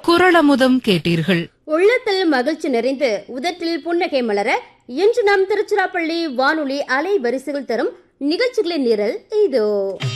குரளமுதம் கேட்டீர்கள் உள்ளத்தில் மகிழ்ச்சி நிறைந்து உதட்டில் புன்னகை மலர இன்று நம் திருச்சிராப்பள்ளி வானொலி அலை வரிசைகள் தரும் நிகழ்ச்சிகளின் நிரல் இதோ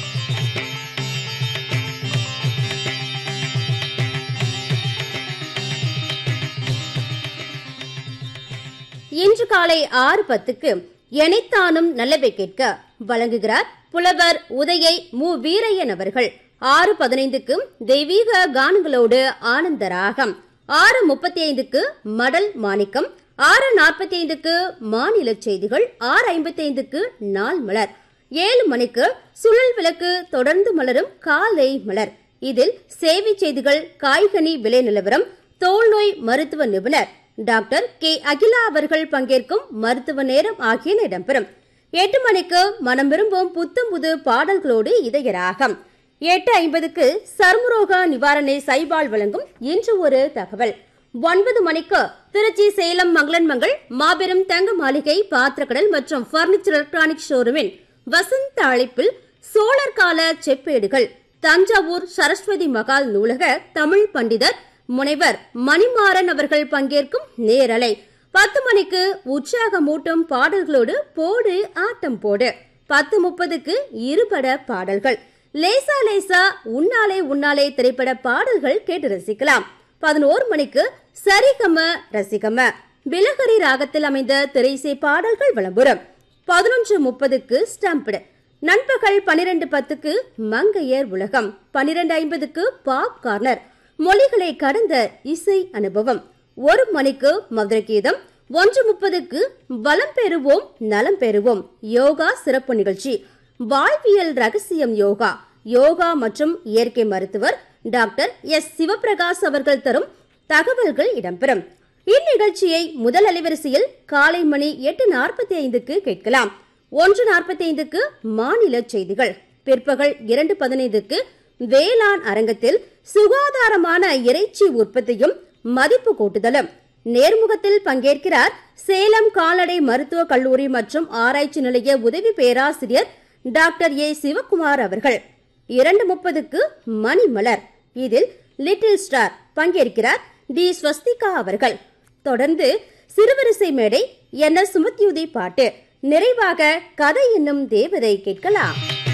இன்று காலை ஆறு பத்துக்கு எனைத்தானும் நல்லவை கேட்க வழங்குகிறார் புலவர் உதயை மு வீரையன் அவர்கள் ஆறு பதினைந்துக்கு தெய்வீக கானங்களோடு ஆனந்த ராகம் ஆறு முப்பத்தி ஐந்துக்கு மடல் மாணிக்கம் ஆறு நாற்பத்தி ஐந்துக்கு மாநில செய்திகள் ஆறு ஐம்பத்தி ஐந்துக்கு நாள் மலர் ஏழு மணிக்கு சுழல் விளக்கு தொடர்ந்து மலரும் காலை மலர் இதில் சேவை செய்திகள் காய்கனி விலை நிலவரம் தோல்நோய் மருத்துவ நிபுணர் டாக்டர் கே அகிலா அவர்கள் பங்கேற்கும் மருத்துவ நேரம் ஆகியன இடம்பெறும் எட்டு மணிக்கு மனம் விரும்பும் புத்தம் புது பாடல்களோடு இதயராகம் எட்டு ஐம்பதுக்கு சர்மரோக நிவாரணை சைபால் வழங்கும் இன்று ஒரு தகவல் ஒன்பது மணிக்கு திருச்சி சேலம் மங்களன்மங்கள் மாபெரும் தங்க மாளிகை பாத்திரக்கடல் மற்றும் பர்னிச்சர் எலக்ட்ரானிக் ஷோரூமின் வசந்த அழைப்பில் சோழர் கால செப்பேடுகள் தஞ்சாவூர் சரஸ்வதி மகால் நூலக தமிழ் பண்டிதர் முனைவர் மணிமாறன் அவர்கள் பங்கேற்கும் நேரலை பத்து மணிக்கு உற்சாகமூட்டும் பாடல்களோடு போடு ஆட்டம் போடு பத்து முப்பதுக்கு இருபட பாடல்கள் லேசா லேசா உன்னாலே உன்னாலே திரைப்பட பாடல்கள் கேட்டு ரசிக்கலாம் பதினோரு மணிக்கு சரிகம ரசிகம பிலகரி ராகத்தில் அமைந்த திரைசை பாடல்கள் விளம்பரம் பதினொன்று முப்பதுக்கு ஸ்டம்படு நண்பகல் பனிரெண்டு பத்துக்கு மங்கையர் உலகம் பனிரெண்டு ஐம்பதுக்கு பாப் கார்னர் மொழிகளை கடந்த இசை அனுபவம் ஒரு மணிக்கு மதுரை கீதம் ஒன்று முப்பதுக்கு வளம் பெறுவோம் நலம் பெறுவோம் யோகா சிறப்பு நிகழ்ச்சி வாழ்வியல் ரகசியம் யோகா யோகா மற்றும் இயற்கை மருத்துவர் டாக்டர் எஸ் சிவபிரகாஷ் அவர்கள் தரும் தகவல்கள் இடம்பெறும் இந்நிகழ்ச்சியை முதல் அலைவரிசையில் காலை மணி எட்டு நாற்பத்தி ஐந்துக்கு கேட்கலாம் ஒன்று நாற்பத்தி ஐந்துக்கு மாநில செய்திகள் பிற்பகல் இரண்டு பதினைந்துக்கு வேளாண் அரங்கத்தில் சுகாதாரமான இறைச்சி உற்பத்தியும் மதிப்பு கூட்டுதலும் நேர்முகத்தில் பங்கேற்கிறார் சேலம் கால்நடை மருத்துவக் கல்லூரி மற்றும் ஆராய்ச்சி நிலைய உதவி பேராசிரியர் டாக்டர் ஏ சிவகுமார் அவர்கள் இரண்டு முப்பதுக்கு மணிமலர் இதில் லிட்டில் ஸ்டார் பங்கேற்கிறார் டி ஸ்வஸ்திகா அவர்கள் தொடர்ந்து சிறுவரிசை மேடை என சுமத்யுதி பாட்டு நிறைவாக கதை என்னும் தேவதை கேட்கலாம்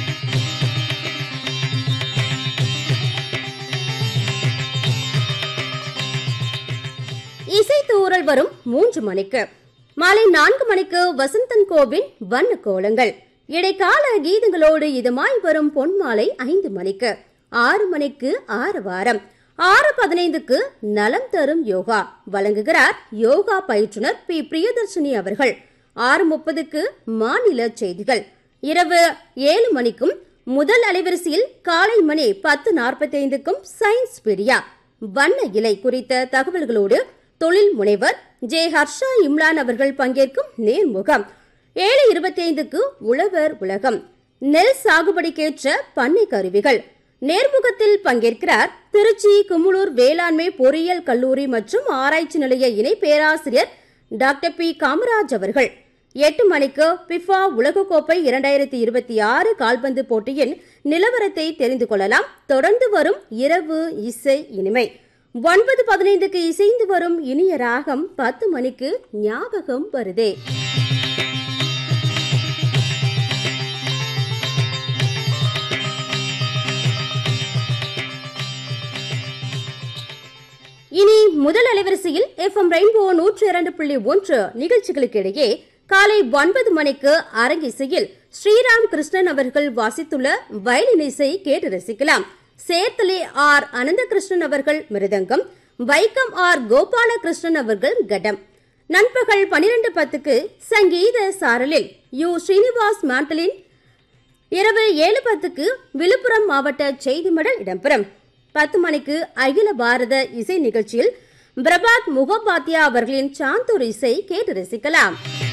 இசை தூரல் வரும் மூன்று மணிக்கு மாலை நான்கு மணிக்கு வசந்தன் கோவின் வண்ண கோலங்கள் இடைக்கால கீதங்களோடு இதமாய் வரும் பொன்மாலை ஐந்து மணிக்கு ஆறு மணிக்கு ஆறு வாரம் ஆறு பதினைந்துக்கு நலம் தரும் யோகா வழங்குகிறார் யோகா பயிற்றுனர் பி பிரியதர்ஷினி அவர்கள் ஆறு முப்பதுக்கு மாநில செய்திகள் இரவு ஏழு மணிக்கும் முதல் அலைவரிசையில் காலை மணி பத்து நாற்பத்தி ஐந்துக்கும் சயின்ஸ் பீடியா வண்ண இலை குறித்த தகவல்களோடு தொழில் முனைவர் ஜே ஹர்ஷா இம்லான் அவர்கள் பங்கேற்கும் நேர்முகம் ஏழு இருபத்தி ஐந்துக்கு உழவர் உலகம் நெல் சாகுபடிக்கேற்ற பண்ணை கருவிகள் நேர்முகத்தில் பங்கேற்கிறார் திருச்சி குமுளூர் வேளாண்மை பொறியியல் கல்லூரி மற்றும் ஆராய்ச்சி நிலைய இணை பேராசிரியர் டாக்டர் பி காமராஜ் அவர்கள் எட்டு மணிக்கு பிஃபா உலகக்கோப்பை இரண்டாயிரத்தி இருபத்தி ஆறு கால்பந்து போட்டியின் நிலவரத்தை தெரிந்து கொள்ளலாம் தொடர்ந்து வரும் இரவு இசை இனிமை ஒன்பது பதினைந்துக்கு இசைந்து வரும் இனிய ராகம் பத்து மணிக்கு ஞாபகம் வருதே இனி முதல் அலைவரிசையில் எஃப் எம் ரெயின்போ நூற்று இரண்டு புள்ளி ஒன்று நிகழ்ச்சிகளுக்கு இடையே காலை ஒன்பது மணிக்கு அரங்கிசையில் ஸ்ரீராம் கிருஷ்ணன் அவர்கள் வாசித்துள்ள வயலின் இசை கேட்டு ரசிக்கலாம் சேர்த்தலே ஆர் அனந்தகிருஷ்ணன் அவர்கள் மிருதங்கம் வைக்கம் ஆர் கோபாலகிருஷ்ணன் அவர்கள் கடம் நண்பகல் பனிரெண்டு பத்துக்கு சங்கீத சாரலில் யு ஸ்ரீனிவாஸ் மாண்டலின் இரவு ஏழு பத்துக்கு விழுப்புரம் மாவட்ட செய்தி மடல் இடம்பெறும் பத்து மணிக்கு அகில பாரத இசை நிகழ்ச்சியில் பிரபாத் முகோபாத்யா அவர்களின் சாந்தூர் இசை கேட்டு ரசிக்கலாம்